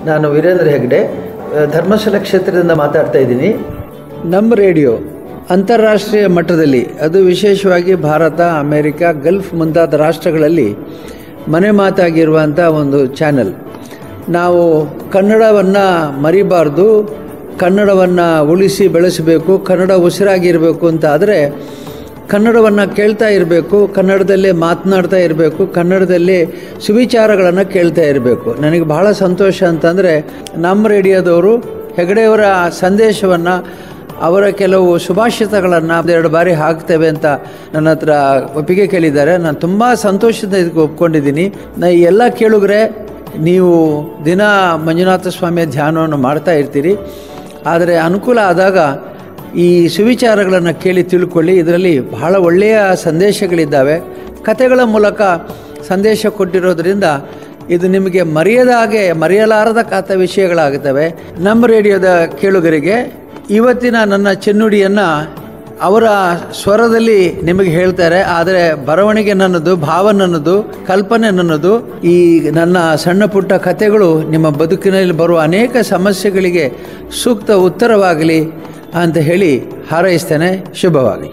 ನಾನು ವೀರೇಂದ್ರ ಹೆಗ್ಡೆ ಆ, ಧರ್ಮಸ್ಥಳ ಕ್ಷೇತ್ರದಿಂದ ಮಾತಾಡ್ತಾ ಇದ್ದೀನಿ ನಮ್ಮ ರೇಡಿಯೋ ಅಂತಾರಾಷ್ಟ್ರೀಯ ಮಟ್ಟದಲ್ಲಿ ಅದು ವಿಶೇಷವಾಗಿ ಭಾರತ ಅಮೇರಿಕ ಗಲ್ಫ್ ಮುಂತಾದ ರಾಷ್ಟ್ರಗಳಲ್ಲಿ ಮನೆ ಮಾತಾಗಿರುವಂಥ ಒಂದು ಚಾನೆಲ್ ನಾವು ಕನ್ನಡವನ್ನು ಮರಿಬಾರ್ದು ಕನ್ನಡವನ್ನು ಉಳಿಸಿ ಬೆಳೆಸಬೇಕು ಕನ್ನಡ ಉಸಿರಾಗಿರಬೇಕು ಅಂತ ಆದರೆ ಕನ್ನಡವನ್ನು ಕೇಳ್ತಾ ಇರಬೇಕು ಕನ್ನಡದಲ್ಲೇ ಮಾತನಾಡ್ತಾ ಇರಬೇಕು ಕನ್ನಡದಲ್ಲಿ ಸುವಿಚಾರಗಳನ್ನು ಕೇಳ್ತಾ ಇರಬೇಕು ನನಗೆ ಬಹಳ ಸಂತೋಷ ಅಂತಂದರೆ ನಮ್ಮ ರೇಡಿಯೋದವರು ಹೆಗಡೆಯವರ ಸಂದೇಶವನ್ನು ಅವರ ಕೆಲವು ಸುಭಾಷಿತಗಳನ್ನು ಎರಡು ಬಾರಿ ಹಾಕ್ತೇವೆ ಅಂತ ನನ್ನ ಹತ್ರ ಒಪ್ಪಿಗೆ ಕೇಳಿದ್ದಾರೆ ನಾನು ತುಂಬ ಸಂತೋಷದಿಂದ ಇದಕ್ಕೆ ಒಪ್ಕೊಂಡಿದ್ದೀನಿ ನಾ ಈ ಎಲ್ಲ ಕೇಳುಗರೆ ನೀವು ದಿನ ಮಂಜುನಾಥ ಸ್ವಾಮಿಯ ಧ್ಯಾನವನ್ನು ಮಾಡ್ತಾ ಇರ್ತೀರಿ ಆದರೆ ಅನುಕೂಲ ಆದಾಗ ಈ ಸುವಿಚಾರಗಳನ್ನು ಕೇಳಿ ತಿಳ್ಕೊಳ್ಳಿ ಇದರಲ್ಲಿ ಬಹಳ ಒಳ್ಳೆಯ ಸಂದೇಶಗಳಿದ್ದಾವೆ ಕಥೆಗಳ ಮೂಲಕ ಸಂದೇಶ ಕೊಟ್ಟಿರೋದ್ರಿಂದ ಇದು ನಿಮಗೆ ಮರೆಯದ ಹಾಗೆ ಮರೆಯಲಾರದ ಕಾತ ವಿಷಯಗಳಾಗುತ್ತವೆ ನಮ್ಮ ರೇಡಿಯೋದ ಕೇಳುಗರಿಗೆ ಇವತ್ತಿನ ನನ್ನ ಚೆನ್ನುಡಿಯನ್ನು ಅವರ ಸ್ವರದಲ್ಲಿ ನಿಮಗೆ ಹೇಳ್ತಾರೆ ಆದರೆ ಬರವಣಿಗೆ ನನ್ನದು ಭಾವ ನನ್ನದು ಕಲ್ಪನೆ ನನ್ನದು ಈ ನನ್ನ ಸಣ್ಣ ಪುಟ್ಟ ಕಥೆಗಳು ನಿಮ್ಮ ಬದುಕಿನಲ್ಲಿ ಬರುವ ಅನೇಕ ಸಮಸ್ಯೆಗಳಿಗೆ ಸೂಕ್ತ ಉತ್ತರವಾಗಲಿ ಅಂತ ಹೇಳಿ ಹಾರೈಸ್ತೇನೆ ಶುಭವಾಗಲಿ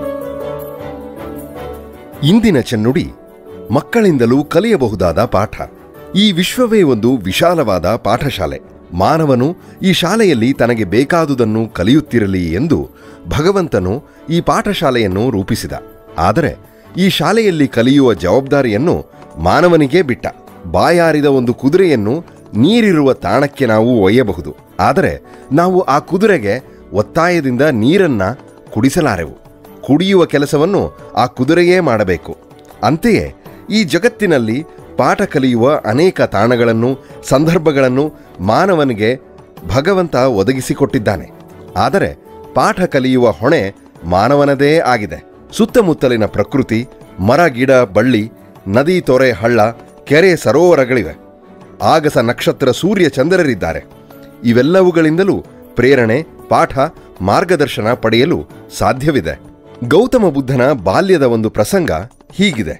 ಇಂದಿನ ಚೆನ್ನುಡಿ ಮಕ್ಕಳಿಂದಲೂ ಕಲಿಯಬಹುದಾದ ಪಾಠ ಈ ವಿಶ್ವವೇ ಒಂದು ವಿಶಾಲವಾದ ಪಾಠಶಾಲೆ ಮಾನವನು ಈ ಶಾಲೆಯಲ್ಲಿ ತನಗೆ ಬೇಕಾದುದನ್ನು ಕಲಿಯುತ್ತಿರಲಿ ಎಂದು ಭಗವಂತನು ಈ ಪಾಠಶಾಲೆಯನ್ನು ರೂಪಿಸಿದ ಆದರೆ ಈ ಶಾಲೆಯಲ್ಲಿ ಕಲಿಯುವ ಜವಾಬ್ದಾರಿಯನ್ನು ಮಾನವನಿಗೇ ಬಿಟ್ಟ ಬಾಯಾರಿದ ಒಂದು ಕುದುರೆಯನ್ನು ನೀರಿರುವ ತಾಣಕ್ಕೆ ನಾವು ಒಯ್ಯಬಹುದು ಆದರೆ ನಾವು ಆ ಕುದುರೆಗೆ ಒತ್ತಾಯದಿಂದ ನೀರನ್ನ ಕುಡಿಸಲಾರೆವು ಕುಡಿಯುವ ಕೆಲಸವನ್ನು ಆ ಕುದುರೆಯೇ ಮಾಡಬೇಕು ಅಂತೆಯೇ ಈ ಜಗತ್ತಿನಲ್ಲಿ ಪಾಠ ಕಲಿಯುವ ಅನೇಕ ತಾಣಗಳನ್ನು ಸಂದರ್ಭಗಳನ್ನು ಮಾನವನಿಗೆ ಭಗವಂತ ಒದಗಿಸಿಕೊಟ್ಟಿದ್ದಾನೆ ಆದರೆ ಪಾಠ ಕಲಿಯುವ ಹೊಣೆ ಮಾನವನದೇ ಆಗಿದೆ ಸುತ್ತಮುತ್ತಲಿನ ಪ್ರಕೃತಿ ಮರ ಗಿಡ ಬಳ್ಳಿ ನದಿ ತೊರೆ ಹಳ್ಳ ಕೆರೆ ಸರೋವರಗಳಿವೆ ಆಗಸ ನಕ್ಷತ್ರ ಸೂರ್ಯ ಚಂದ್ರರಿದ್ದಾರೆ ಇವೆಲ್ಲವುಗಳಿಂದಲೂ ಪ್ರೇರಣೆ ಪಾಠ ಮಾರ್ಗದರ್ಶನ ಪಡೆಯಲು ಸಾಧ್ಯವಿದೆ ಗೌತಮ ಬುದ್ಧನ ಬಾಲ್ಯದ ಒಂದು ಪ್ರಸಂಗ ಹೀಗಿದೆ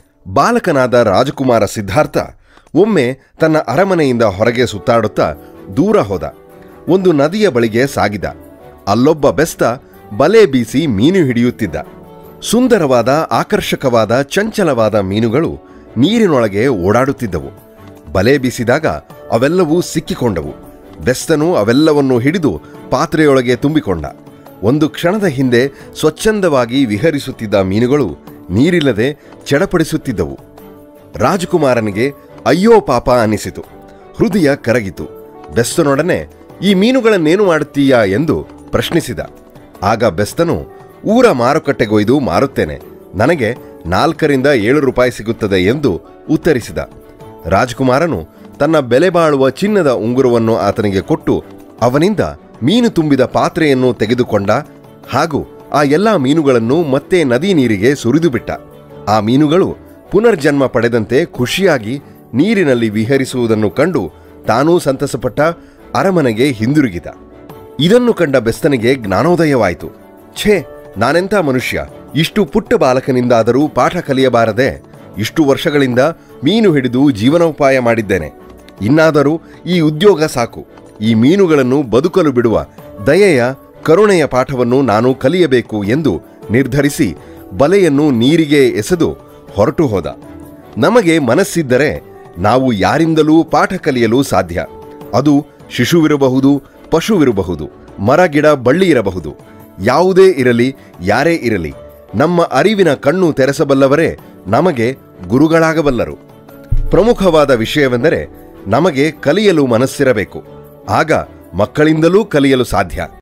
ಬಾಲಕನಾದ ರಾಜಕುಮಾರ ಸಿದ್ಧಾರ್ಥ ಒಮ್ಮೆ ತನ್ನ ಅರಮನೆಯಿಂದ ಹೊರಗೆ ಸುತ್ತಾಡುತ್ತಾ ದೂರ ಹೋದ ಒಂದು ನದಿಯ ಬಳಿಗೆ ಸಾಗಿದ ಅಲ್ಲೊಬ್ಬ ಬೆಸ್ತ ಬಲೆ ಬೀಸಿ ಮೀನು ಹಿಡಿಯುತ್ತಿದ್ದ ಸುಂದರವಾದ ಆಕರ್ಷಕವಾದ ಚಂಚಲವಾದ ಮೀನುಗಳು ನೀರಿನೊಳಗೆ ಓಡಾಡುತ್ತಿದ್ದವು ಬಲೆ ಬೀಸಿದಾಗ ಅವೆಲ್ಲವೂ ಸಿಕ್ಕಿಕೊಂಡವು ಬೆಸ್ತನು ಅವೆಲ್ಲವನ್ನು ಹಿಡಿದು ಪಾತ್ರೆಯೊಳಗೆ ತುಂಬಿಕೊಂಡ ಒಂದು ಕ್ಷಣದ ಹಿಂದೆ ಸ್ವಚ್ಛಂದವಾಗಿ ವಿಹರಿಸುತ್ತಿದ್ದ ಮೀನುಗಳು ನೀರಿಲ್ಲದೆ ಚಡಪಡಿಸುತ್ತಿದ್ದವು ರಾಜಕುಮಾರನಿಗೆ ಅಯ್ಯೋ ಪಾಪ ಅನಿಸಿತು ಹೃದಯ ಕರಗಿತು ಬೆಸ್ತನೊಡನೆ ಈ ಮೀನುಗಳನ್ನೇನು ಮಾಡುತ್ತೀಯಾ ಎಂದು ಪ್ರಶ್ನಿಸಿದ ಆಗ ಬೆಸ್ತನು ಊರ ಮಾರುಕಟ್ಟೆಗೊಯ್ದು ಮಾರುತ್ತೇನೆ ನನಗೆ ನಾಲ್ಕರಿಂದ ಏಳು ರೂಪಾಯಿ ಸಿಗುತ್ತದೆ ಎಂದು ಉತ್ತರಿಸಿದ ರಾಜಕುಮಾರನು ತನ್ನ ಬೆಲೆ ಬಾಳುವ ಚಿನ್ನದ ಉಂಗುರವನ್ನು ಆತನಿಗೆ ಕೊಟ್ಟು ಅವನಿಂದ ಮೀನು ತುಂಬಿದ ಪಾತ್ರೆಯನ್ನು ತೆಗೆದುಕೊಂಡ ಹಾಗೂ ಆ ಎಲ್ಲಾ ಮೀನುಗಳನ್ನು ಮತ್ತೆ ನದಿ ನೀರಿಗೆ ಸುರಿದು ಬಿಟ್ಟ ಆ ಮೀನುಗಳು ಪುನರ್ಜನ್ಮ ಪಡೆದಂತೆ ಖುಷಿಯಾಗಿ ನೀರಿನಲ್ಲಿ ವಿಹರಿಸುವುದನ್ನು ಕಂಡು ತಾನೂ ಸಂತಸಪಟ್ಟ ಅರಮನೆಗೆ ಹಿಂದಿರುಗಿದ ಇದನ್ನು ಕಂಡ ಬೆಸ್ತನಿಗೆ ಜ್ಞಾನೋದಯವಾಯಿತು ಛೇ ನಾನೆಂಥ ಮನುಷ್ಯ ಇಷ್ಟು ಪುಟ್ಟ ಬಾಲಕನಿಂದಾದರೂ ಪಾಠ ಕಲಿಯಬಾರದೆ ಇಷ್ಟು ವರ್ಷಗಳಿಂದ ಮೀನು ಹಿಡಿದು ಜೀವನೋಪಾಯ ಮಾಡಿದ್ದೇನೆ ಇನ್ನಾದರೂ ಈ ಉದ್ಯೋಗ ಸಾಕು ಈ ಮೀನುಗಳನ್ನು ಬದುಕಲು ಬಿಡುವ ದಯೆಯ ಕರುಣೆಯ ಪಾಠವನ್ನು ನಾನು ಕಲಿಯಬೇಕು ಎಂದು ನಿರ್ಧರಿಸಿ ಬಲೆಯನ್ನು ನೀರಿಗೆ ಎಸೆದು ಹೊರಟು ಹೋದ ನಮಗೆ ಮನಸ್ಸಿದ್ದರೆ ನಾವು ಯಾರಿಂದಲೂ ಪಾಠ ಕಲಿಯಲು ಸಾಧ್ಯ ಅದು ಶಿಶುವಿರಬಹುದು ಪಶುವಿರಬಹುದು ಮರ ಗಿಡ ಬಳ್ಳಿ ಇರಬಹುದು ಯಾವುದೇ ಇರಲಿ ಯಾರೇ ಇರಲಿ ನಮ್ಮ ಅರಿವಿನ ಕಣ್ಣು ತೆರೆಸಬಲ್ಲವರೇ ನಮಗೆ ಗುರುಗಳಾಗಬಲ್ಲರು ಪ್ರಮುಖವಾದ ವಿಷಯವೆಂದರೆ ನಮಗೆ ಕಲಿಯಲು ಮನಸ್ಸಿರಬೇಕು ಆಗ ಮಕ್ಕಳಿಂದಲೂ ಕಲಿಯಲು ಸಾಧ್ಯ